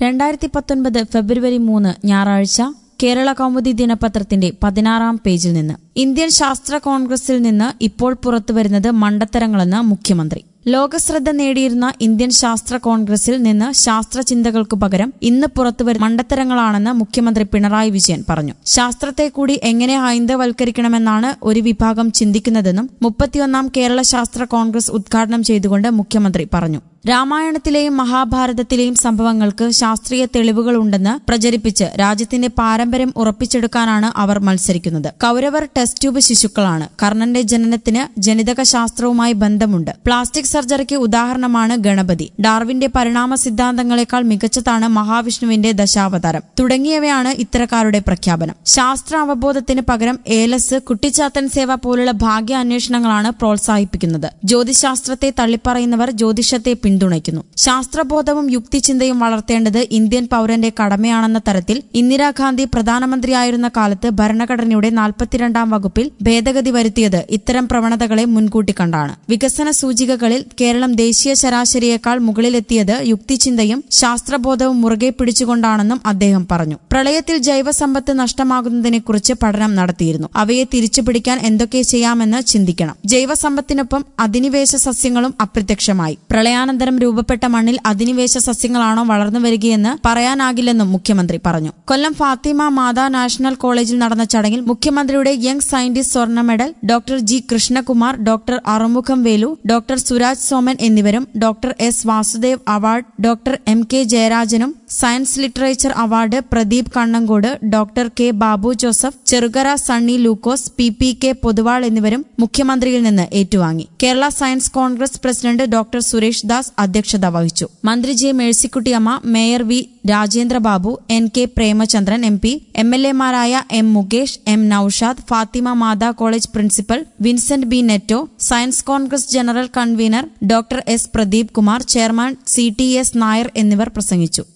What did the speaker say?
രണ്ടായിരത്തി പത്തൊൻപത് ഫെബ്രുവരി മൂന്ന് ഞായറാഴ്ച കേരള കൗമുദി ദിനപത്രത്തിന്റെ പതിനാറാം പേജിൽ നിന്ന് ഇന്ത്യൻ ശാസ്ത്ര കോൺഗ്രസിൽ നിന്ന് ഇപ്പോൾ പുറത്തുവരുന്നത് മണ്ടത്തരങ്ങളെന്ന് മുഖ്യമന്ത്രി ലോകശ്രദ്ധ നേടിയിരുന്ന ഇന്ത്യൻ ശാസ്ത്ര കോൺഗ്രസിൽ നിന്ന് ശാസ്ത്ര ചിന്തകൾക്കു പകരം ഇന്ന് പുറത്തുവരുന്ന മണ്ടത്തരങ്ങളാണെന്ന് മുഖ്യമന്ത്രി പിണറായി വിജയൻ പറഞ്ഞു ശാസ്ത്രത്തെ കൂടി എങ്ങനെ ഹൈന്ദവൽക്കരിക്കണമെന്നാണ് ഒരു വിഭാഗം ചിന്തിക്കുന്നതെന്നും മുപ്പത്തിയൊന്നാം കേരള ശാസ്ത്ര കോൺഗ്രസ് ഉദ്ഘാടനം ചെയ്തുകൊണ്ട് മുഖ്യമന്ത്രി പറഞ്ഞു രാമായണത്തിലെയും മഹാഭാരതത്തിലെയും സംഭവങ്ങൾക്ക് ശാസ്ത്രീയ തെളിവുകളുണ്ടെന്ന് പ്രചരിപ്പിച്ച് രാജ്യത്തിന്റെ പാരമ്പര്യം ഉറപ്പിച്ചെടുക്കാനാണ് അവർ മത്സരിക്കുന്നത് കൗരവർ ടെസ്റ്റ് ട്യൂബ് ശിശുക്കളാണ് കർണന്റെ ജനനത്തിന് ജനിതക ശാസ്ത്രവുമായി ബന്ധമുണ്ട് പ്ലാസ്റ്റിക് സർജറിക്ക് ഉദാഹരണമാണ് ഗണപതി ഡാർവിന്റെ പരിണാമ സിദ്ധാന്തങ്ങളെക്കാൾ മികച്ചതാണ് മഹാവിഷ്ണുവിന്റെ ദശാവതാരം തുടങ്ങിയവയാണ് ഇത്തരക്കാരുടെ പ്രഖ്യാപനം ശാസ്ത്ര അവബോധത്തിന് പകരം ഏലസ് കുട്ടിച്ചാത്തൻ സേവ പോലുള്ള ഭാഗ്യ അന്വേഷണങ്ങളാണ് പ്രോത്സാഹിപ്പിക്കുന്നത് ജ്യോതിശാസ്ത്രത്തെ തള്ളിപ്പറയുന്നവർ ജ്യോതിഷത്തെ പിന്തുണയ്ക്കുന്നു ശാസ്ത്രബോധവും യുക്തിചിന്തയും വളർത്തേണ്ടത് ഇന്ത്യൻ പൌരന്റെ കടമയാണെന്ന തരത്തിൽ ഇന്ദിരാഗാന്ധി പ്രധാനമന്ത്രിയായിരുന്ന കാലത്ത് ഭരണഘടനയുടെ നാൽപ്പത്തിരണ്ടാം വകുപ്പിൽ ഭേദഗതി വരുത്തിയത് ഇത്തരം പ്രവണതകളെ മുൻകൂട്ടി കണ്ടാണ് വികസന സൂചികകളിൽ കേരളം ദേശീയ ശരാശരിയേക്കാൾ മുകളിലെത്തിയത് യുക്തിചിന്തയും ശാസ്ത്രബോധവും മുറുകെ പിടിച്ചുകൊണ്ടാണെന്നും അദ്ദേഹം പറഞ്ഞു പ്രളയത്തിൽ ജൈവസമ്പത്ത് നഷ്ടമാകുന്നതിനെക്കുറിച്ച് പഠനം നടത്തിയിരുന്നു അവയെ തിരിച്ചുപിടിക്കാൻ എന്തൊക്കെ ചെയ്യാമെന്ന് ചിന്തിക്കണം ജൈവസമ്പത്തിനൊപ്പം അധിനിവേശ സസ്യങ്ങളും അപ്രത്യക്ഷമായി പ്രളയാനന്തരം രൂപപ്പെട്ട മണ്ണിൽ അധിനിവേശ സസ്യങ്ങളാണോ വളർന്നു വരികയെന്ന് പറയാനാകില്ലെന്നും മുഖ്യമന്ത്രി പറഞ്ഞു കൊല്ലം ഫാത്തിമ മാതാ നാഷണൽ കോളേജിൽ നടന്ന ചടങ്ങിൽ മുഖ്യമന്ത്രിയുടെ യങ് സയന്റിസ്റ്റ് സ്വർണ്ണ medal doctor G Krishnakumar doctor Arumugham Velu doctor Suraj Soman എന്നിവരും doctor S Vasudev award doctor M K ജയരാജനും science literature award Pradeep Kannankode doctor K Babu Joseph Cherukara Sunny Lukose P P K Poduval എന്നിവരും മുഖ്യമന്ത്രിയിൽ നിന്ന് ഏറ്റുവാങ്ങി Kerala science congress president doctor Suresh Das അധ്യക്ഷത വഹിച്ചു മന്ത്രി J Mercykuttyamma mayor V Rajendrababu N K Premachandran M P M L എമാരായ M Mukesh M Noushad Fathima Matha college principal Vincent B Netto science congress general convener doctor S Pradeep Kumar chairman C T S Nair എന്നിവർ പ്രസംഗിച്ചു